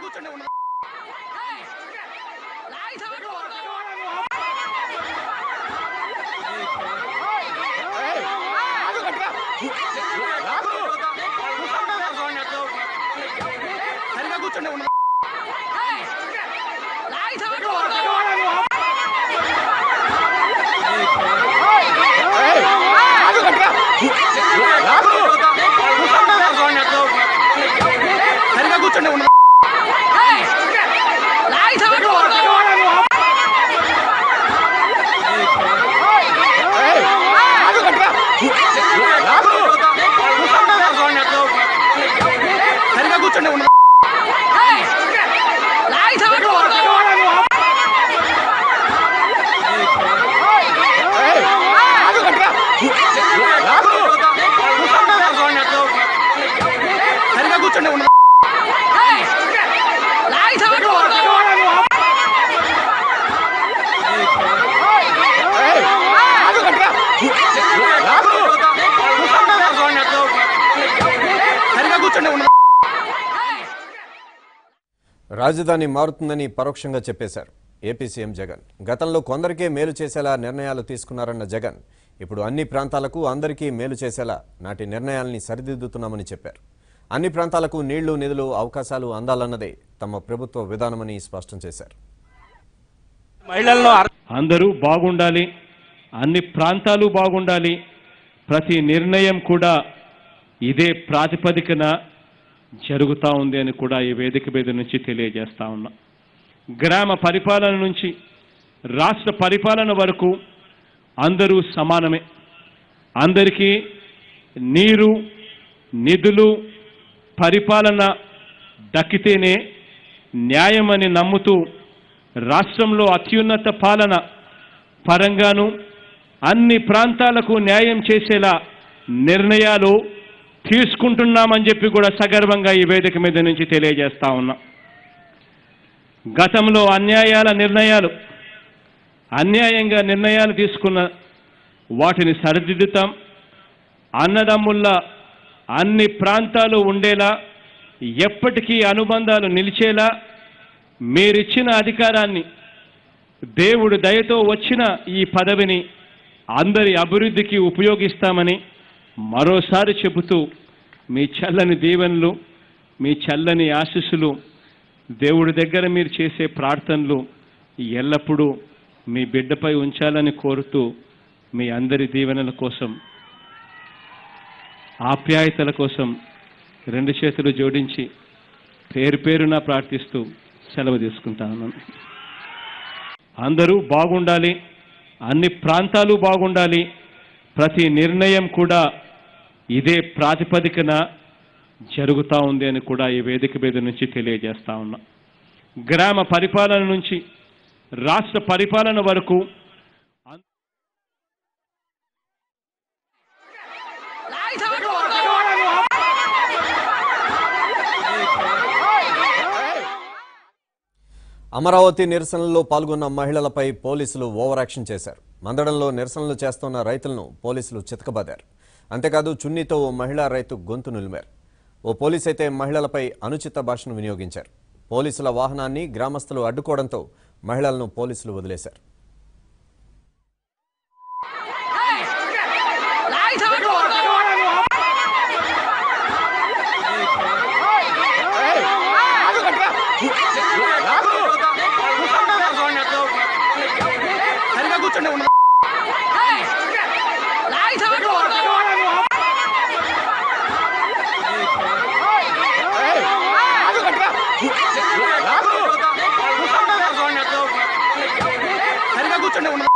కూర్చోండి ఉన్న సరిగా కూర్చోండి ఉన్న సరిగా కూర్చోండి ఉన్న సరిగా కూర్చోండి ఉన్న సరిగా కూర్చోండి ఉన్న సరిగా కూర్చోండి ఉన్న రాజధాని మారుతుందని పరోక్షంగా చెప్పేశారు ఏపీ సీఎం జగన్ గతంలో కొందరికే మేలు చేసేలా నిర్ణయాలు తీసుకున్నారన్న జగన్ ఇప్పుడు అన్ని ప్రాంతాలకు అందరికీ మేలు చేసేలా నాటి నిర్ణయాల్ని సరిదిద్దుతున్నామని చెప్పారు అన్ని ప్రాంతాలకు నీళ్లు నిధులు అవకాశాలు అందాలన్నదే తమ ప్రభుత్వ విధానమని స్పష్టం చేశారు మహిళలను అందరూ బాగుండాలి అన్ని ప్రాంతాలు బాగుండాలి ప్రతి నిర్ణయం కూడా ఇదే ప్రాతిపదికన జరుగుతూ ఉంది అని కూడా ఈ వేదిక మీద నుంచి తెలియజేస్తా ఉన్నా గ్రామ పరిపాలన నుంచి రాష్ట్ర పరిపాలన వరకు అందరూ సమానమే అందరికీ నీరు నిధులు పరిపాలన దక్కితేనే న్యాయమని నమ్ముతూ రాష్ట్రంలో అత్యున్నత పాలన పరంగాను అన్ని ప్రాంతాలకు న్యాయం చేసేలా నిర్ణయాలు తీసుకుంటున్నామని చెప్పి కూడా సగర్వంగా ఈ వేదిక మీద నుంచి తెలియజేస్తా ఉన్నా గతంలో అన్యాయాల నిర్ణయాలు అన్యాయంగా నిర్ణయాలు తీసుకున్న వాటిని సరిదిద్దుతాం అన్నదమ్ముల్లా అన్ని ప్రాంతాలు ఉండేలా ఎప్పటికీ అనుబంధాలు నిలిచేలా మీరిచ్చిన అధికారాన్ని దేవుడు దయతో వచ్చిన ఈ పదవిని అందరి అభివృద్ధికి ఉపయోగిస్తామని మరోసారి చెబుతూ మీ చల్లని దీవెనలు మీ చల్లని ఆశీస్సులు దేవుడి దగ్గర మీరు చేసే ప్రార్థనలు ఎల్లప్పుడూ మీ బిడ్డపై ఉంచాలని కోరుతూ మీ అందరి దీవెనల కోసం ఆప్యాయతల కోసం రెండు చేతులు జోడించి పేరు పేరున ప్రార్థిస్తూ సెలవు తీసుకుంటాను అందరూ బాగుండాలి అన్ని ప్రాంతాలు బాగుండాలి ప్రతి నిర్ణయం కూడా ఇదే ప్రాతిపదికన జరుగుతూ ఉంది అని కూడా ఈ వేదిక మీద నుంచి తెలియజేస్తా ఉన్నా గ్రామ పరిపాలన నుంచి రాష్ట్ర పరిపాలన వరకు అమరావతి నిరసనల్లో పాల్గొన్న మహిళలపై పోలీసులు ఓవర్ యాక్షన్ చేశారు మందడంలో నిరసనలు చేస్తున్న రైతులను పోలీసులు చితకబాదారు అంతేకాదు చున్నీతో ఓ మహిళా రైతు గొంతు నిలిమారు ఓ పోలీస్ అయితే మహిళలపై అనుచిత భాషను వినియోగించారు పోలీసుల వాహనాన్ని గ్రామస్తులు అడ్డుకోవడంతో మహిళలను పోలీసులు వదిలేశారు సరిగా కూర్చోండి ఉన్న సరిగా కూర్చోండి ఉన్న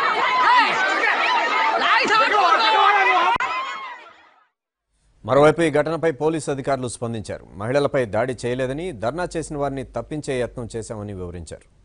మరోవైపు ఈ ఘటనపై పోలీసు అధికారులు స్పందించారు మహిళలపై దాడి చేయలేదని ధర్నా చేసిన వారిని తప్పించే యత్నం చేశామని వివరించారు